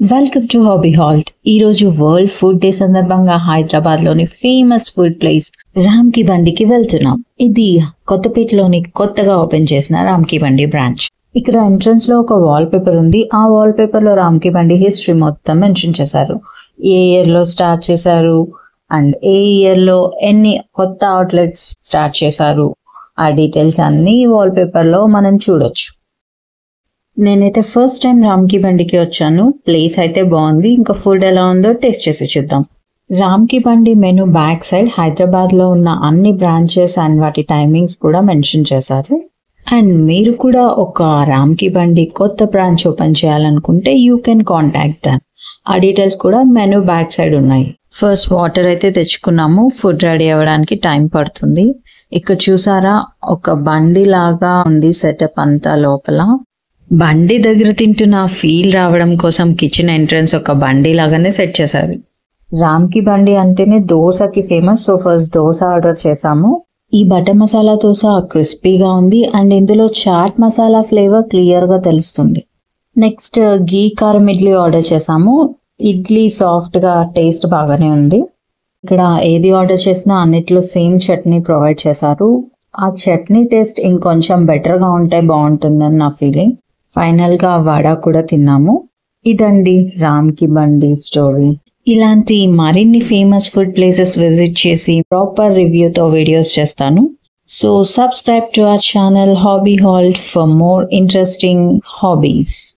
welcome to hobby halt ఈ రోజు world food day సందర్భంగా హైదరాబాద్ లోని ఫేమస్ ఫుడ్ ప్లేస్ రామ్ కి బండికి వెళ్తున్నాం ఇది కొత్తపేటలోని కొత్తగా ఓపెన్ చేసిన రామ్ కి బండి బ్రాంచ్ ఇక్కడ ఎంట్రన్స్ లో ఒక వాల్ పేపర్ ఉంది ఆ వాల్ పేపర్ లో రామ్ కి బండి హిస్టరీ మొత్తం మెన్షన్ చేశారు ఏ ఇయర్ లో స్టార్ట్ చేశారు అండ్ ఏ ఇయర్ లో ఎన్ని కొత్త అవుట్లెట్స్ స్టార్ట్ చేశారు ఆ డీటెయిల్స్ అన్ని వాల్ పేపర్ లో మనం చూడొచ్చు నేనైతే ఫస్ట్ టైం రామ్కి బండికి వచ్చాను ప్లేస్ అయితే బాగుంది ఇంకా ఫుడ్ ఎలా ఉందో టేస్ట్ చేసి చూద్దాం రామ్కి బండి మెను బ్యాక్ సైడ్ హైదరాబాద్ లో ఉన్న అన్ని బ్రాంచెస్ అండ్ వాటి టైమింగ్స్ కూడా మెన్షన్ చేశారు అండ్ మీరు కూడా ఒక రామ్కి బండి కొత్త బ్రాంచ్ ఓపెన్ చేయాలనుకుంటే యూ కెన్ కాంటాక్ట్ దమ్ ఆ డీటెయిల్స్ కూడా మెను బ్యాక్ సైడ్ ఉన్నాయి ఫస్ట్ వాటర్ అయితే తెచ్చుకున్నాము ఫుడ్ రెడీ అవ్వడానికి టైం పడుతుంది ఇక్కడ చూసారా ఒక బండి లాగా ఉంది సెటప్ అంతా లోపల బండి దగ్గర తింటున్న ఫీల్ రావడం కోసం కిచెన్ ఎంట్రన్స్ ఒక బండి లాగానే సెట్ చేశారు రామ్కి బండి అంటేనే దోశకి famous so first dosa order చేసాము ఈ బటర్ మసాలా దోశ క్రిస్పీగా ఉంది అండ్ ఇందులో చాట్ మసాలా ఫ్లేవర్ క్లియర్ గా తెలుస్తుంది నెక్స్ట్ గీ కారం ఇడ్లీ ఆర్డర్ చేసాము ఇడ్లీ సాఫ్ట్ గా టేస్ట్ బాగానే ఉంది ఇక్కడ ఏది ఆర్డర్ చేసినా అన్నిట్లో సేమ్ చట్నీ ప్రొవైడ్ చేశారు ఆ చట్నీ టేస్ట్ ఇంకొంచెం బెటర్ గా ఉంటే బాగుంటుందని నా ఫీలింగ్ ఫైనల్ గా వడ కూడా తిన్నాము ఇదండి రామ్ కి బండి స్టోరీ ఇలాంటి మరిన్ని ఫేమస్ ఫుడ్ ప్లేసెస్ విజిట్ చేసి ప్రాపర్ రివ్యూతో వీడియోస్ చేస్తాను so subscribe to our channel hobby halt for more interesting hobbies